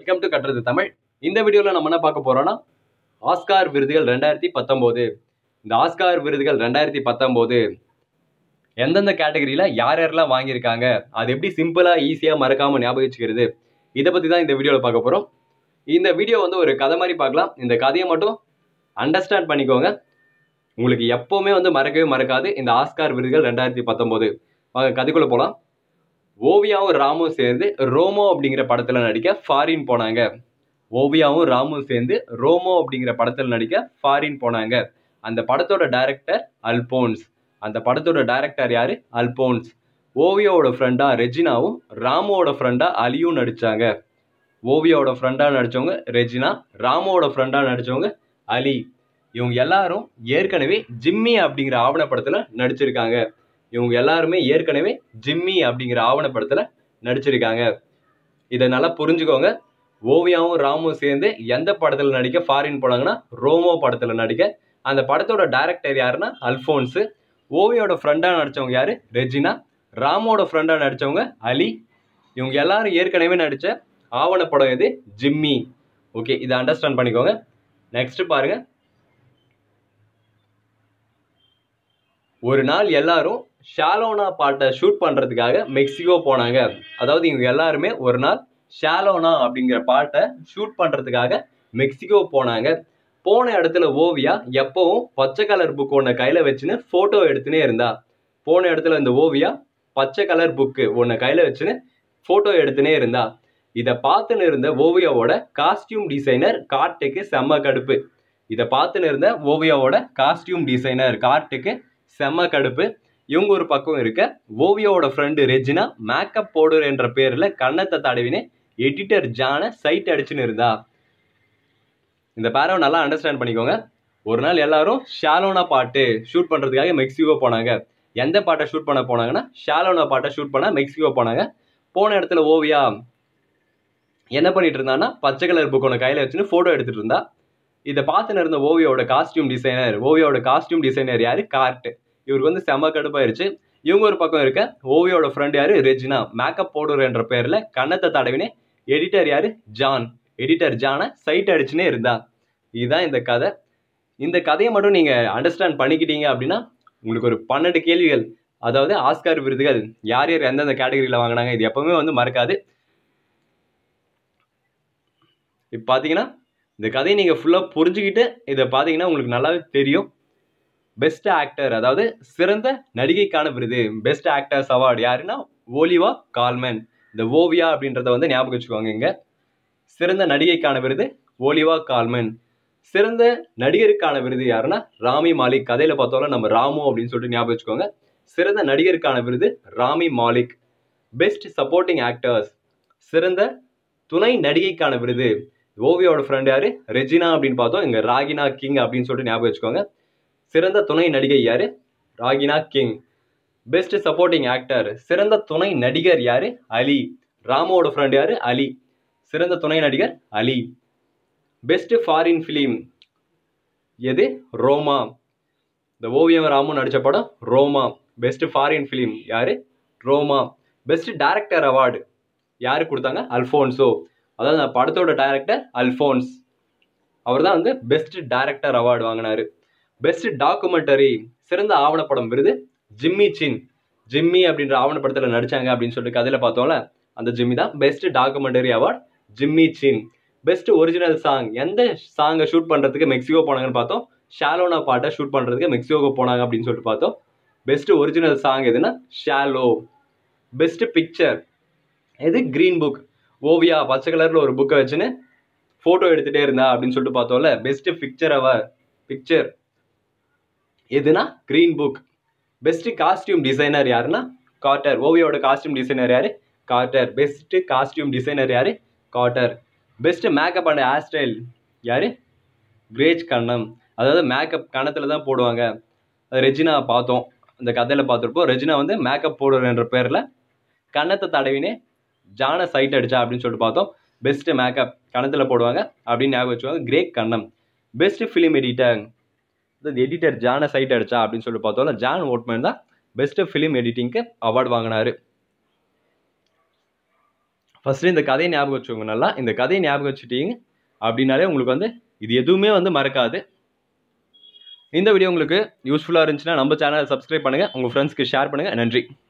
welcome to கட்டுறது தமிழ் இந்த வீடியோவில் நம்ம என்ன பார்க்க போறோம்னா ஆஸ்கார் விருதுகள் ரெண்டாயிரத்தி பத்தொம்போது இந்த ஆஸ்கார் விருதுகள் ரெண்டாயிரத்தி பத்தொம்போது எந்தெந்த கேட்டகரியில் யார் யாரெல்லாம் வாங்கியிருக்காங்க அது எப்படி சிம்பிளாக ஈஸியாக மறக்காமல் ஞாபகம் வச்சுக்கிறது இதை பற்றி தான் இந்த வீடியோவில் பார்க்க போகிறோம் இந்த வீடியோ வந்து ஒரு கதை மாதிரி பார்க்கலாம் இந்த கதையை மட்டும் அண்டர்ஸ்டாண்ட் பண்ணிக்கோங்க உங்களுக்கு எப்போவுமே வந்து மறக்கவே மறக்காது இந்த ஆஸ்கார் விருதுகள் ரெண்டாயிரத்தி பத்தொம்போது வாங்க கதைக்குள்ளே போகலாம் ஓவியாவும் ராமும் சேர்ந்து ரோமோ அப்படிங்கிற படத்தில் நடிக்க ஃபாரின் போனாங்க ஓவியாவும் ராமும் சேர்ந்து ரோமோ அப்படிங்கிற படத்தில் நடிக்க ஃபாரின் போனாங்க அந்த படத்தோட டைரக்டர் அல்போன்ஸ் அந்த படத்தோட டைரக்டர் யாரு அல்போன்ஸ் ஓவியாவோட ஃப்ரெண்டா ரெஜினாவும் ராமுவோட ஃப்ரெண்டா அலியும் நடிச்சாங்க ஓவியாவோட ஃப்ரெண்டா நடிச்சவங்க ரெஜினா ராமுவோட ஃப்ரெண்டா நடிச்சவங்க அலி இவங்க எல்லாரும் ஏற்கனவே ஜிம்மி அப்படிங்கிற ஆவணப்படத்தில் நடிச்சிருக்காங்க இவங்க எல்லாருமே ஏற்கனவே ஜிம்மி அப்படிங்கிற ஆவணப்படத்தில் நடிச்சிருக்காங்க இதை நல்லா புரிஞ்சுக்கோங்க ஓவியாவும் ராமும் சேர்ந்து எந்த படத்தில் நடிக்க ஃபாரின் போனாங்கன்னா ரோமோ படத்தில் நடிக்க அந்த படத்தோட டைரக்டர் யாருன்னா அல்ஃபோன்ஸு ஓவியோட ஃப்ரெண்டாக நடித்தவங்க யார் ரெஜினா ராமோட ஃப்ரெண்டாக நடித்தவங்க அலி இவங்க எல்லாரும் ஏற்கனவே நடித்த ஆவணப்படம் எது ஜிம்மி ஓகே இதை அண்டர்ஸ்டாண்ட் பண்ணிக்கோங்க நெக்ஸ்ட் பாருங்க ஒரு நாள் எல்லாரும் ஷாலோனா பாட்டை ஷூட் பண்ணுறதுக்காக மெக்சிகோ போனாங்க அதாவது இவங்க எல்லாருமே ஒரு நாள் ஷாலோனா அப்படிங்கிற பாட்டை ஷூட் பண்ணுறதுக்காக மெக்சிகோ போனாங்க போன இடத்துல ஓவியா எப்பவும் பச்சை கலர் புக் ஒன்று கையில் வச்சுன்னு ஃபோட்டோ எடுத்துனே இருந்தா போன இடத்துல இந்த ஓவியா பச்சை கலர் புக்கு ஒன்று கையில் வச்சுன்னு ஃபோட்டோ எடுத்துனே இருந்தா இதை பார்த்துன்னு இருந்த ஓவியாவோட காஸ்டியூம் டிசைனர் கார்ட்டுக்கு செம்ம கடுப்பு இதை பார்த்துன்னு இருந்த ஓவியாவோட காஸ்டியூம் டிசைனர் கார்ட்டுக்கு செம்ம கடுப்பு இவங்க ஒரு பக்கம் இருக்க ஓவியாவோட ஃப்ரெண்டு ரெஜினா மேக்கப் போடுற என்ற பேரில் கண்ணத்தை தடவினே எடிட்டர் ஜானை சைட் அடிச்சுன்னு இருந்தா இந்த பேரவை நல்லா அண்டர்ஸ்டாண்ட் பண்ணிக்கோங்க ஒரு நாள் எல்லாரும் ஷாலோனா பாட்டு ஷூட் பண்ணுறதுக்காக மெக்சிகோ போனாங்க எந்த பாட்டை ஷூட் பண்ண போனாங்கன்னா ஷாலோனா பாட்டை ஷூட் பண்ண மெக்சிகோ போனாங்க போன இடத்துல ஓவியா என்ன பண்ணிட்டு இருந்தான்னா பச்சை கலர் புக் ஒன்று கையில் வச்சுன்னு ஃபோட்டோ எடுத்துட்டு இருந்தா இதை பார்த்துன்னு இருந்த ஓவியோட காஸ்டியூம் டிசைனர் ஓவியோட காஸ்டியூம் டிசைனர் யாரு கார்ட் இவருக்கு வந்து செம கடுப்பாயிருச்சு இவங்க ஒரு பக்கம் இருக்க ஓவியோட ஃப்ரெண்ட் யாரு ரெஜினா மேக்கப் போடுற என்ற பேர்ல கண்ணத்தை தடவினே எடிட்டர் யாரு ஜான் எடிட்டர் ஜானை சைட் அடிச்சுனே இருந்தா இதுதான் இந்த கதை இந்த கதையை மட்டும் நீங்க அண்டர்ஸ்டாண்ட் பண்ணிக்கிட்டீங்க அப்படின்னா உங்களுக்கு ஒரு பன்னெண்டு கேள்விகள் அதாவது ஆஸ்கார் விருதுகள் யார் யார் எந்தெந்த கேட்டகரியில் வாங்கினாங்க இது எப்பவுமே வந்து மறக்காது இப்போ பார்த்தீங்கன்னா இந்த கதையை நீங்கள் ஃபுல்லாக புரிஞ்சுக்கிட்டு இதை பார்த்தீங்கன்னா உங்களுக்கு நல்லாவே தெரியும் பெஸ்ட் ஆக்டர் அதாவது சிறந்த நடிகைக்கான விருது பெஸ்ட் ஆக்டர்ஸ் அவார்டு யாருன்னா ஓலிவா கால்மேன் இந்த ஓவியா அப்படின்றத வந்து ஞாபகம் வச்சுக்கோங்க இங்க சிறந்த நடிகைக்கான விருது ஓலிவா கால்மேன் சிறந்த நடிகருக்கான விருது யாருன்னா ராமி மாலிக் கதையில பார்த்தோம்னா நம்ம ராமு அப்படின்னு சொல்லிட்டு ஞாபகம் வச்சுக்கோங்க சிறந்த நடிகருக்கான விருது Rami Malek best supporting actors சிறந்த துணை நடிகைக்கான விருது ஓவியோட ஃப்ரெண்ட் யாரு ரெஜினா அப்படின்னு பார்த்தோம் இங்க ராகினா கிங் அப்படின்னு சொல்லிட்டு ஞாபகம் வச்சுக்கோங்க சிறந்த துணை நடிகை யாரு Regina King best supporting actor சிறந்த துணை நடிகர் யாரு அலி ராமோட ஃப்ரெண்ட் யாரு அலி சிறந்த துணை நடிகர் அலி பெஸ்ட் ஃபாரின் ஃபிலிம் எது ரோமா இந்த ஓவியம் ராமும் நடித்த படம் ரோமா பெஸ்ட் ஃபாரின் ஃபிலிம் யாரு ரோமா பெஸ்ட் டைரக்டர் அவார்டு யாரு கொடுத்தாங்க அல்ஃபோன்ஸோ அதாவது அந்த படத்தோட டைரக்டர் அல்ஃபோன்ஸ் அவர் தான் வந்து பெஸ்ட் டைரக்டர் அவார்டு வாங்கினாரு பெஸ்ட் டாக்குமெண்டரி சிறந்த ஆவணப்படம் விருது ஜிம்மி சின் ஜிம்மி அப்படின்ற ஆவணப்படத்தில் நடிச்சாங்க அப்படின்னு சொல்லிட்டு கதையில் பார்த்தோம்ல அந்த ஜிம்மி தான் best documentary award Jimmy Chin best original song எந்த சாங்கை ஷூட் பண்ணுறதுக்கு மெக்சிகோ போனாங்கன்னு பார்த்தோம் ஷாலோனா பாட்டை ஷூட் பண்ணுறதுக்கு மெக்சிகோக்கு போனாங்க அப்படின்னு சொல்லிட்டு பார்த்தோம் பெஸ்ட் ஒரிஜினல் சாங் எதுனா ஷாலோ பெஸ்ட் பிக்சர் எது க்ரீன் புக் ஓவியா பச்சை கலரில் ஒரு புக்கை வச்சுன்னு ஃபோட்டோ எடுத்துகிட்டே இருந்தா அப்படின்னு சொல்லிட்டு பார்த்தோம்ல பெஸ்ட் பிக்சர் அவர் பிக்சர் எதுனா Green Book best costume designer யாருன்னா காட்டர் ஓவியோட காஸ்டியூம் டிசைனர் யாரு காட்டர் பெஸ்ட் காஸ்டியூம் டிசைனர் யாரு Carter best makeup and hair style யாரு கிரேஜ் கண்ணம் அதாவது மேக்கப் கணத்தில் தான் போடுவாங்க ரெஜினா பார்த்தோம் அந்த கதையில் பார்த்துருப்போம் ரெஜினா வந்து மேக்கப் போடுறன்ற பேரில் கன்னத்தை தடவினே ஜானை சைட் அடிச்சா அப்படின்னு சொல்லிட்டு பார்த்தோம் பெஸ்ட் மேக்கப் கணத்தில் போடுவாங்க அப்படின்னு ஞாபகம் வச்சுக்கோங்க Greg Cannom best film editor இந்த எடிட்டர் ஜானை சைட் அடிச்சா அப்படின்னு சொல்லி பார்த்தோம்ல ஜான் ஓட்மேன் தான் பெஸ்ட் ஃபிலிம் எடிட்டிங்க்கு அவார்டு வாங்கினாரு ஃபஸ்ட்டு இந்த கதையை ஞாபகம் வச்சுக்கோங்க நல்லா இந்த கதையை ஞாபகம் வச்சுட்டீங்க அப்படின்னாலே உங்களுக்கு வந்து இது எதுவுமே வந்து மறக்காது இந்த வீடியோ உங்களுக்கு யூஸ்ஃபுல்லாக இருந்துச்சுன்னா நம்ம சேனலை சப்ஸ்கிரைப் பண்ணுங்கள் உங்கள் ஃப்ரெண்ட்ஸ்க்கு ஷேர் பண்ணுங்கள் நன்றி